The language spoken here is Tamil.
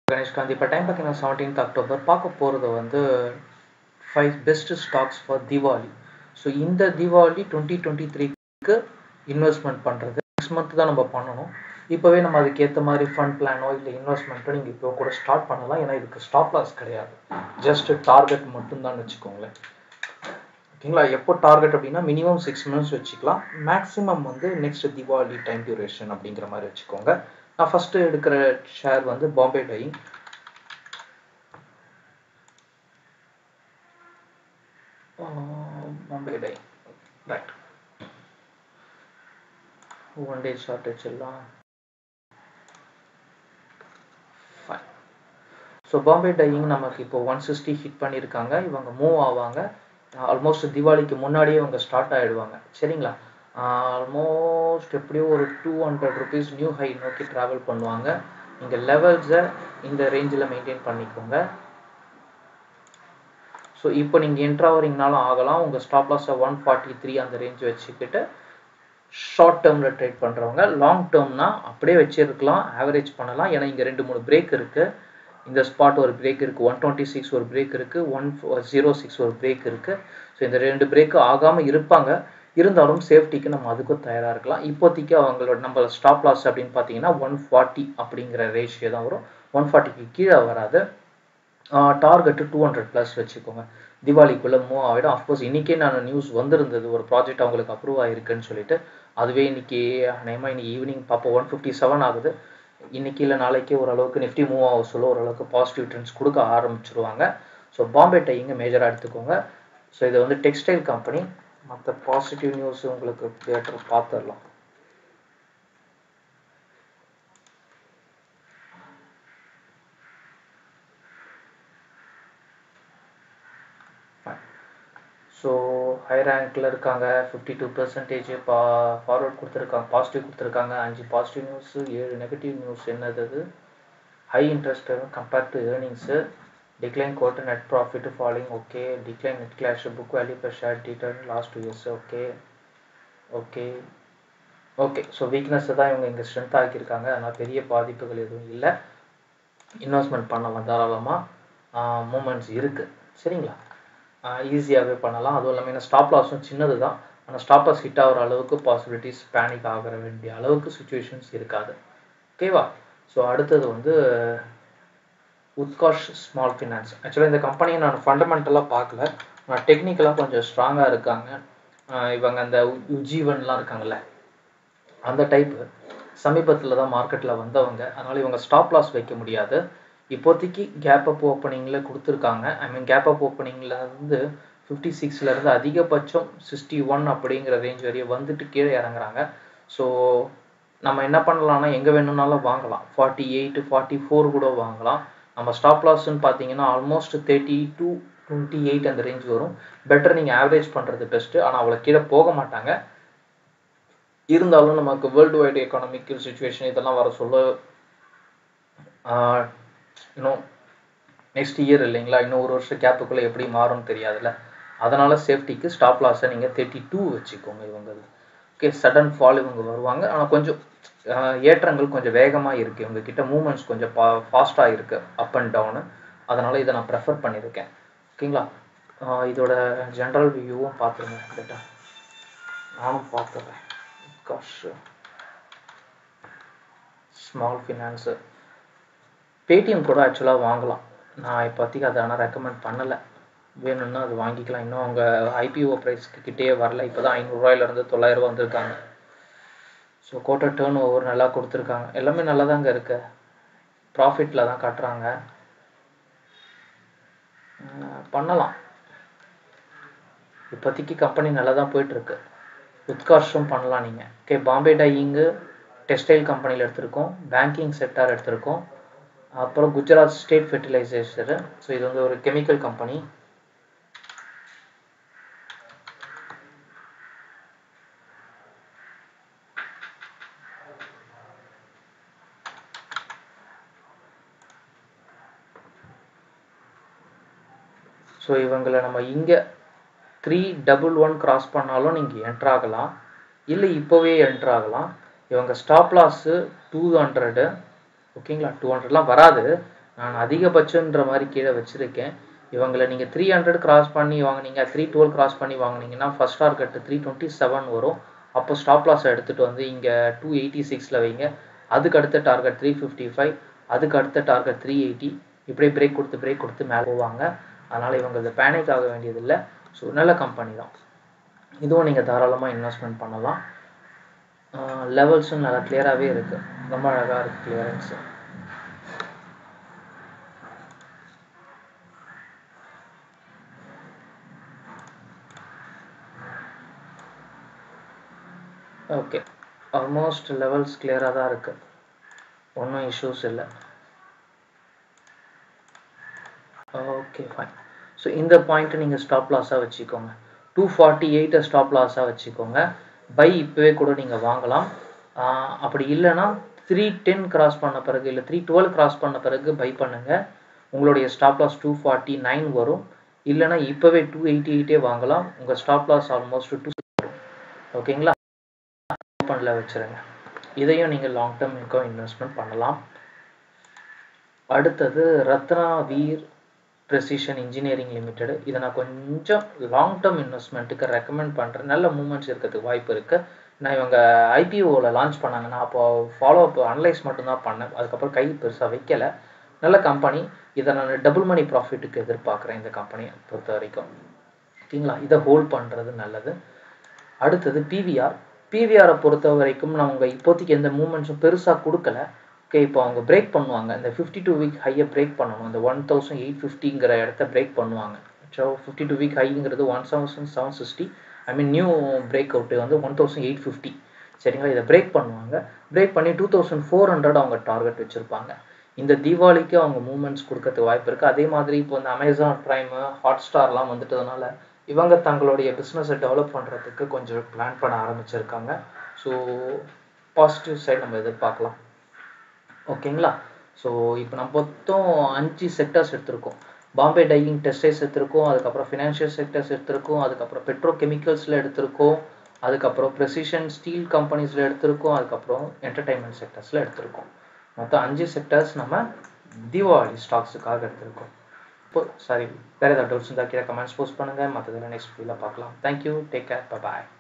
கணேஷ்காந்த் இப்போ டைம் பார்த்தீங்கன்னா செவன்டீன்த் அக்டோபர் பார்க்க போகிறது வந்து five best stocks for Deepavali so இந்த தீபாவளி டுவெண்ட்டி டுவெண்ட்டி த்ரீக்கு இன்வெஸ்ட்மெண்ட் பண்ணுறது நெக்ஸ்ட் மந்த் தான் நம்ம பண்ணணும் இப்போவே நம்ம அதுக்கேற்ற மாதிரி ஃபண்ட் பிளானோ இல்லை இன்வெஸ்ட்மெண்ட்டோ நீங்கள் இப்போ கூட ஸ்டார்ட் பண்ணலாம் ஏன்னா இதுக்கு ஸ்டாப் லாஸ் கிடையாது ஜஸ்ட் டார்கெட் மட்டும்தான் வச்சுக்கோங்களேன் ஓகேங்களா எப்போ டார்கெட் அப்படின்னா மினிமம் சிக்ஸ் மந்த்ஸ் வச்சுக்கலாம் மேக்ஸிமம் வந்து நெக்ஸ்ட் தீபாவளி டைம் டியூரேஷன் அப்படிங்கிற மாதிரி வச்சுக்கோங்க நான் ஃபஸ்ட்டு எடுக்கிற ஷேர் வந்து Bombay dyeing Bombay dyeing right one day short வச்சிடலாம் ஃபைன் ஸோ பாம்பே டையிங் நமக்கு இப்போ ஒன் சிக்ஸ்டி ஹிட் பண்ணியிருக்காங்க இவங்க மூவ் ஆவாங்க ஆல்மோஸ்ட் தீபாவளிக்கு முன்னாடியே இவங்க ஸ்டார்ட் ஆகிடுவாங்க சரிங்களா ஆல்மோஸ்ட் எப்படியும் ஒரு two hundred rupees new high நோக்கி ட்ராவல் பண்ணுவாங்க இங்கே லெவல்ஸை இந்த ரேஞ்சில் மெயின்டைன் பண்ணிக்கோங்க ஸோ இப்போ நீங்கள் என்ட்ராவரிங்னாலும் ஆகலாம் உங்கள் ஸ்டாப் லாஸை ஒன் ஃபார்ட்டி த்ரீ அந்த ரேஞ்ச் வச்சுக்கிட்டு ஷார்ட் டேர்மில் ட்ரேட் பண்ணுறவங்க லாங் டேர்ம்னா அப்படியே வச்சிருக்கலாம் ஆவரேஜ் பண்ணலாம் ஏன்னா இங்கே ரெண்டு மூணு பிரேக் இருக்குது இந்த ஸ்பாட் ஒரு பிரேக் இருக்குது ஒன் டுவெண்ட்டி சிக்ஸ் ஒரு பிரேக் இருக்குது ஒன் ஜீரோ சிக்ஸ் ஒரு பிரேக் இருக்குது ஸோ இந்த ரெண்டு பிரேக்கு ஆகாமல் இருப்பாங்க இருந்தாலும் சேஃப்டிக்கு நம்ம அதுக்கும் தயாராக இருக்கலாம் இப்போதைக்கு அவங்களோட நம்ம ஸ்டாப் லாஸ் அப்படின்னு பார்த்தீங்கன்னா ஒன் ஃபார்ட்டி அப்படிங்கிற ரேஷியோ தான் வரும் ஒன் ஃபார்ட்டிக்கு கீழே வராது டார்கெட்டு டூ ஹண்ட்ரட் ப்ளஸ் வச்சுக்கோங்க தீபாவளிக்குள்ளே மூவ் ஆகிடும் அஃப்கோர்ஸ் இன்றைக்கே நான் நியூஸ் வந்திருந்தது ஒரு ப்ராஜெக்ட் அவங்களுக்கு அப்ரூவ் ஆகிருக்குன்னு சொல்லிட்டு அதுவே இன்னைக்கு நேமாக இன்னைக்கு ஈவினிங் பார்ப்போம் ஒன் ஃபிஃப்டி செவன் ஆகுது இன்னைக்கு இல்லை நாளைக்கு ஓரளவுக்கு நிஃப்டி மூவ் ஆக சொல்ல ஓரளவுக்கு பாசிட்டிவ் ட்ரெண்ட்ஸ் கொடுக்க ஆரம்பிச்சிருவாங்க ஸோ பாம்பே டையிங்க மேஜராக எடுத்துக்கோங்க ஸோ இது வந்து டெக்ஸ்டைல் கம்பெனி மற்ற பாசிட்டிவ் நியூஸ் உங்களுக்கு தேட்டர் பார்த்துடலாம் ஸோ ஹை ரேங்க்கில் இருக்காங்க ஃபிஃப்டி டூ பர்சன்டேஜ் பா ஃபார்வர்ட் கொடுத்துருக்காங்க பாசிட்டிவ் கொடுத்துருக்காங்க அஞ்சு பாசிட்டிவ் நியூஸு ஏழு நெகட்டிவ் நியூஸ் என்னது அது high interest compared to earnings decline court net profit falling okay decline net clash book value per share டீட்டர் last two years okay okay okay so weakness தான் இவங்க இங்கே ஸ்ட்ரென்த் ஆக்கியிருக்காங்க அதனால் பெரிய பாதிப்புகள் எதுவும் இல்லை இன்வெஸ்ட்மெண்ட் பண்ணலாம் தாராளமாக மூமெண்ட்ஸ் இருக்குது சரிங்களா ஈஸியாகவே பண்ணலாம் அதுவும் இல்லாமல் என்ன ஸ்டாப் லாஸும் சின்னது தான் ஆனால் ஸ்டாப் லாஸ் ஹிட் ஆகிற அளவுக்கு பாசிபிலிட்டிஸ் பேனிக் ஆகிற வேண்டிய அளவுக்கு சுச்சுவேஷன்ஸ் இருக்காது ஓகேவா ஸோ அடுத்தது வந்து உத்காஷ் ஸ்மால் ஃபினான்ஸ் ஆக்சுவலாக இந்த கம்பெனியை நான் ஃபண்டமெண்டலாக பார்க்கல நான் டெக்னிக்கலாக கொஞ்சம் ஸ்ட்ராங்காக இருக்காங்க இவங்க அந்த உஜீவன்லாம் இருக்காங்கல்ல அந்த டைப்பு சமீபத்தில் தான் மார்க்கெட்டில் வந்தவங்க அதனால் இவங்க ஸ்டாப் லாஸ் வைக்க முடியாது இப்போதைக்கு கேப் அப் ஓப்பனிங்கில் கொடுத்துருக்காங்க ஐ மீன் கேப் அப் ஓப்பனிங்கில் இருந்து ஃபிஃப்டி சிக்ஸ்லேருந்து அதிகபட்சம் சிக்ஸ்டி ஒன் அப்படிங்கிற ரேஞ்ச் வரையும் வந்துட்டு கீழே இறங்குறாங்க ஸோ நம்ம என்ன பண்ணலாம்னா எங்கே வேணும்னாலும் வாங்கலாம் ஃபார்ட்டி எயிட் ஃபார்ட்டி ஃபோர் கூட வாங்கலாம் நம்ம ஸ்டாப் லாஸ்ன்னு பார்த்தீங்கன்னா almost thirty two twenty eight அந்த ரேஞ்ச் வரும் பெட்டர் நீங்கள் ஆவரேஜ் பண்ணுறது பெஸ்ட்டு ஆனால் அவ்வளோ கீழே போக மாட்டாங்க இருந்தாலும் நமக்கு வேர்ல்டு வைடு எக்கானமிக்கல் சுச்சுவேஷன் இதெல்லாம் வர சொல்ல இன்னும் நெக்ஸ்ட் இயர் இல்லைங்களா இன்னும் ஒரு வருஷம் கேப்புக்குள்ளே எப்படி மாறும்னு தெரியாதுல்ல அதனால் சேஃப்டிக்கு ஸ்டாப் லாஸை நீங்கள் தேர்ட்டி டூ வச்சுக்கோங்க இவங்க ஓகே சடன் ஃபால் இவங்க வருவாங்க ஆனால் கொஞ்சம் ஏற்றங்கள் கொஞ்சம் வேகமாக இருக்குது இவங்க கிட்ட மூமெண்ட்ஸ் கொஞ்சம் பா ஃபாஸ்ட்டாக இருக்குது அப் அண்ட் டவுனு அதனால் இதை நான் ப்ரெஃபர் பண்ணியிருக்கேன் ஓகேங்களா இதோட ஜென்ரல் வியூவும் பார்த்துருங்க பெட்டா நானும் பார்த்துட்றேன் காஷ் ஸ்மால் ஃபினான்ஸு பேடிஎம் கூட ஆக்சுவலாக வாங்கலாம் நான் இப்போதைக்கு அதை ஆனால் ரெக்கமெண்ட் பண்ணலை வேணும்னா அது வாங்கிக்கலாம் இன்னும் அவங்க ஐபிஓ ப்ரைஸ்க்கு கிட்டேயே வரல இப்போ தான் ஐநூறுரூவாயிலேருந்து தொள்ளாயிரரூவா வந்திருக்காங்க ஸோ கோட்டர் டேர்ன் ஓவர் நல்லா கொடுத்துருக்காங்க எல்லாமே நல்லா தாங்க இருக்கு ப்ராஃபிட்டில் தான் காட்டுறாங்க பண்ணலாம் இப்போதைக்கு கம்பெனி நல்லா தான் போயிட்டுருக்கு உத்காஷும் பண்ணலாம் நீங்கள் ஓகே பாம்பே டையிங்கு டெக்ஸ்டைல் கம்பெனியில் எடுத்திருக்கோம் பேங்கிங் செக்டார் எடுத்திருக்கோம் அப்புறம் குஜராத் ஸ்டேட் ஃபெர்டிலைசேஷரு ஸோ இது வந்து ஒரு கெமிக்கல் கம்பெனி ஸோ இவங்களை நம்ம இங்கே த்ரீ டபுள் ஒன் கிராஸ் பண்ணாலும் நீங்கள் என்ட்ராகலாம் இல்லை இப்போவே என்ட்ராகலாம் இவங்க ஸ்டாப் லாஸு டூ ஹண்ட்ரடு ஓகேங்களா டூ ஹண்ட்ரட்லாம் வராது நான் அதிகபட்சன்ற மாதிரி கீழே வச்சுருக்கேன் இவங்களை நீங்கள் த்ரீ ஹண்ட்ரட் கிராஸ் பண்ணி வாங்குனீங்க த்ரீ டுவெல் கிராஸ் பண்ணி வாங்குனீங்கன்னா first target three twenty seven வரும் அப்போ ஸ்டாப் லாஸை எடுத்துகிட்டு வந்து இங்கே டூ எயிட்டி சிக்ஸில் வைங்க அதுக்கு அடுத்த டார்கெட் த்ரீ ஃபிஃப்டி ஃபைவ் அதுக்கு அடுத்த டார்கெட் த்ரீ எயிட்டி இப்படியே பிரேக் கொடுத்து பிரேக் கொடுத்து மேலே போவாங்க அதனால் இவங்க இது பேனிக் ஆக வேண்டியதில்லை ஸோ நல்ல கம்பெனி தான் இதுவும் நீங்கள் தாராளமாக இன்வெஸ்ட்மெண்ட் பண்ணலாம் லெவல்ஸும் நல்லா கிளியராகவே இருக்குது ரொம்ப அழகாக இருக்குது கிளியரன்ஸு ஓகே ஆல்மோஸ்ட் லெவல்ஸ் கிளியராக தான் இருக்குது ஒன்றும் இஷ்யூஸ் இல்லை ஓகே ஃபைன் ஸோ இந்த பாயிண்ட்டை நீங்கள் ஸ்டாப் லாஸாக வச்சுக்கோங்க டூ ஃபார்ட்டி எயிட்டை ஸ்டாப் லாஸாக வச்சுக்கோங்க பை இப்போவே கூட நீங்கள் வாங்கலாம் அப்படி இல்லைன்னா த்ரீ டென் கிராஸ் பண்ண பிறகு இல்லை த்ரீ டுவெல் கிராஸ் பண்ண பிறகு பை பண்ணுங்கள் உங்களுடைய stop loss two forty nine வரும் இல்லைனா இப்போவே டூ எயிட்டி எயிட்டே வாங்கலாம் உங்கள் ஸ்டாப் லாஸ் ஆல்மோஸ்ட் டூ வரும் ஓகேங்களா ஓப்பனில் வச்சுருங்க இதையும் நீங்கள் லாங் டேர்ம் இன்கம் இன்வெஸ்ட்மெண்ட் பண்ணலாம் அடுத்தது Ratna Veer precision engineering limited இதை நான் கொஞ்சம் லாங் டேர்ம் இன்வெஸ்ட்மெண்ட்டுக்கு ரெக்கமெண்ட் பண்ணுறேன் நல்ல மூமெண்ட்ஸ் இருக்கிறதுக்கு வாய்ப்பு இருக்குது நான் இவங்க ஐபிஓவில் லான்ச் பண்ணாங்கன்னா அப்போ ஃபாலோ அப் அனலைஸ் மட்டும்தான் பண்ணேன் அதுக்கப்புறம் கை பெருசாக வைக்கலை நல்ல கம்பெனி இதை நான் டபுள் மணி ப்ராஃபிட்டுக்கு எதிர்பார்க்குறேன் இந்த கம்பெனியை பொறுத்த வரைக்கும் ஓகேங்களா இதை ஹோல்ட் பண்ணுறது நல்லது அடுத்தது பிவிஆர் பிவிஆரை பொறுத்த வரைக்கும் அவங்க இப்போதைக்கு எந்த மூமெண்ட்ஸும் பெருசாக கொடுக்கல ஓகே இப்போ அவங்க பிரேக் பண்ணுவாங்க இந்த ஃபிஃப்டி டூ வீக் ஹையை பிரேக் பண்ணணும் இந்த ஒன் தௌசண்ட் எயிட் ஃபிஃப்டிங்கிற இடத்த பிரேக் பண்ணுவாங்க ஸோ ஃபிஃப்டி டூ வீக் ஹைங்கிறது one thousand seven sixty I mean new break out வந்து ஒன் தௌசண்ட் எயிட் ஃபிஃப்டி சரிங்களா இதை பிரேக் பண்ணுவாங்க பிரேக் பண்ணி டூ தௌசண்ட் ஃபோர் ஹண்ட்ரட் அவங்க டார்கெட் வச்சுருப்பாங்க இந்த தீபாவளிக்கு அவங்க மூமெண்ட்ஸ் கொடுக்கறதுக்கு வாய்ப்பு இருக்குது அதே மாதிரி இப்போ இந்த அமேசான் ப்ரைமு ஹாட் ஸ்டார்லாம் வந்துட்டதுனால இவங்க தங்களுடைய பிஸ்னஸை டெவலப் பண்ணுறதுக்கு கொஞ்சம் பிளான் பண்ண ஆரம்பிச்சிருக்காங்க ஸோ பாசிட்டிவ் சைடு நம்ம எதிர்பார்க்கலாம் ஓகேங்களா ஸோ இப்போ நம்ம மொத்தம் அஞ்சு செக்டர்ஸ் எடுத்திருக்கோம் பாம்பே டையிங் டெக்ஸ்டைல்ஸ் எடுத்திருக்கோம் அதுக்கப்புறம் ஃபினான்ஷியல் செக்டர்ஸ் எடுத்திருக்கோம் அதுக்கப்புறம் பெட்ரோ கெமிக்கல்ஸில் எடுத்திருக்கோம் அதுக்கப்புறம் ப்ரெசிஷன் ஸ்டீல் கம்பெனிஸில் எடுத்திருக்கோம் அதுக்கப்புறம் என்டர்டைன்மெண்ட் செக்டர்ஸில் எடுத்திருக்கோம் மொத்தம் அஞ்சு செக்டர்ஸ் நம்ம தீபாவளி ஸ்டாக்ஸுக்காக எடுத்திருக்கோம் இப்போ சாரி வேறு ஏதாவது டவுட்ஸ் இருந்தால் கீழே கமெண்ட்ஸ் போஸ்ட் பண்ணுங்கள் மற்றதில் நெக்ஸ்ட் வீடியோவில் பார்க்கலாம் தேங்க்யூ டேக் கேர் பாய்